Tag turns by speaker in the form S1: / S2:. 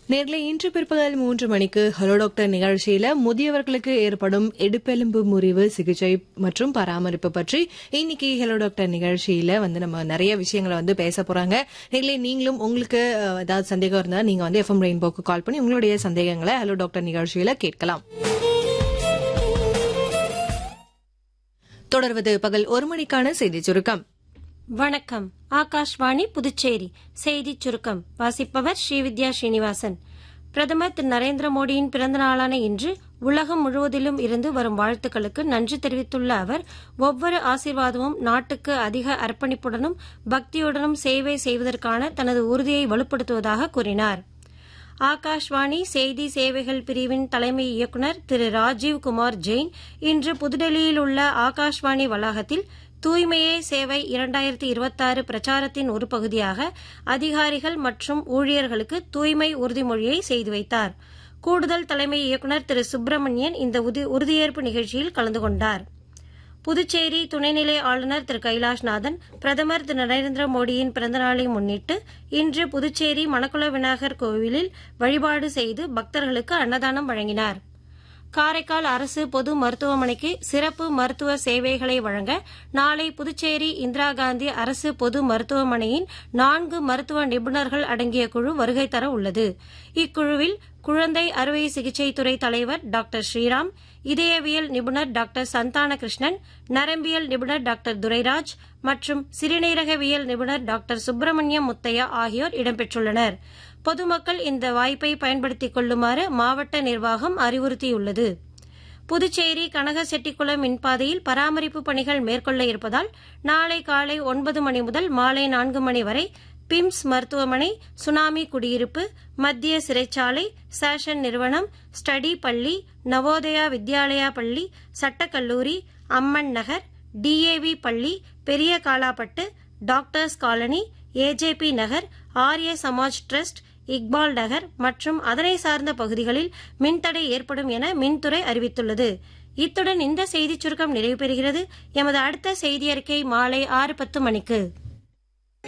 S1: நேர்ல இன்று பிற்பகல் மூன்று மணிக்கு ஹலோ டாக்டர் நிகழ்ச்சியில முதியவர்களுக்கு ஏற்படும் இடுப்பெலும்பு முறிவு சிகிச்சை மற்றும் பராமரிப்பு பற்றி இன்னைக்கு ஹலோ டாக்டர் நிகழ்ச்சியில வந்து நம்ம நிறைய விஷயங்களை வந்து பேச போறாங்க நேர்ல நீங்களும் உங்களுக்கு அஹ், ஏதாவது சந்தேகம் இருந்தா நீங்க வந்து எஃப்எம் ரெயின்போக்கு கால் பண்ணி உங்களுடைய சந்தேகங்களை ஹலோ டாக்டர் நிகழ்ச்சியில கேட்கலாம் தொடர்வது பகல் ஒரு மணிக்கான செய்தி சுருக்கம்
S2: வணக்கம் ஆகாஷ்வாணி புதுச்சேரி செய்திச் சுருக்கம் வாசிப்பவர் ஸ்ரீவித்யா ஸ்ரீனிவாசன் பிரதமர் திரு நரேந்திர மோடியின் பிறந்த நாளான இன்று உலகம் முழுவதிலும் இருந்து வரும் வாழ்த்துக்களுக்கு நன்றி தெரிவித்துள்ள அவர் ஒவ்வொரு ஆசீர்வாதமும் நாட்டுக்கு அதிக அர்ப்பணிப்புடனும் பக்தியுடனும் சேவை செய்வதற்கான தனது உறுதியை வலுப்படுத்துவதாக கூறினார் ஆகாஷ்வாணி செய்தி சேவைகள் பிரிவின் தலைமை இயக்குநர் திரு ராஜீவ் குமார் ஜெயின் இன்று புதுடெல்லியில் உள்ள ஆகாஷ்வாணி வளாகத்தில் தூய்மையே சேவை இரண்டாயிரத்தி இருபத்தாறு பிரச்சாரத்தின் ஒரு பகுதியாக அதிகாரிகள் மற்றும் ஊழியர்களுக்கு தூய்மை உறுதிமொழியை செய்து வைத்தார் கூடுதல் தலைமை இயக்குநர் திரு சுப்பிரமணியன் இந்த உதி- உறுதியேற்பு நிகழ்ச்சியில் கலந்து கொண்டார் புதுச்சேரி துணைநிலை ஆளுநர் திரு கைலாஷ்நாதன் பிரதமர் திரு நரேந்திர மோடியின் பிறந்தநாளை முன்னிட்டு இன்று புதுச்சேரி மணக்குள விநாயகர் கோவிலில் வழிபாடு செய்து பக்தர்களுக்கு அன்னதானம் வழங்கினார் காரைக்கால் அரசு பொது மருத்துவமனைக்கு சிறப்பு மருத்துவ சேவைகளை வழங்க நாளை புதுச்சேரி இந்திரா காந்தி அரசு பொது மருத்துவமனையின் நான்கு மருத்துவ நிபுணர்கள் அடங்கிய குழு வருகை தர உள்ளது இக்குழுவில் குழந்தை அறுவை சிகிச்சை துறை தலைவர் டாக்டர் ஸ்ரீராம் இதயவியல் நிபுணர் டாக்டர் சந்தான கிருஷ்ணன் நரம்பியல் நிபுணர் டாக்டர் துரைராஜ் மற்றும் சிறுநீரகவியல் நிபுணர் டாக்டர் சுப்பிரமணியம் முத்தையா ஆகியோர் இடம்பெற்றுள்ளனர் பொதுமக்கள் இந்த வாய்ப்பை பயன்படுத்திக் கொள்ளுமாறு மாவட்ட நிர்வாகம் அறிவுறுத்தியுள்ளது புதுச்சேரி கனகசெட்டிக்குளம் மின்பாதையில் பராமரிப்பு பணிகள் மேற்கொள்ள இருப்பதால் நாளை காலை ஒன்பது மணி முதல் மாலை நான்கு மணி வரை பிம்ஸ் மருத்துவமனை சுனாமி குடியிருப்பு மத்திய சிறைச்சாலை சேஷன் நிறுவனம் ஸ்டடி பள்ளி நவோதயா வித்யாலயா பள்ளி சட்டக்கல்லூரி அம்மன் நகர் டிஏவி பள்ளி பெரிய Kalapettu doctors colony AJP Nagar Arya Samaj trust Iqbal Nagar மற்றும் அதனை சார்ந்த பகுதிகளில் மின்தடை ஏற்படும் என மின்துறை அறிவித்துள்ளது இத்துடன் இந்த செய்திச் சுருக்கம் நிறைவு பெறுகிறது எமது அடுத்த செய்தி அறிக்கை மாலை ஆறு பத்து மணிக்கு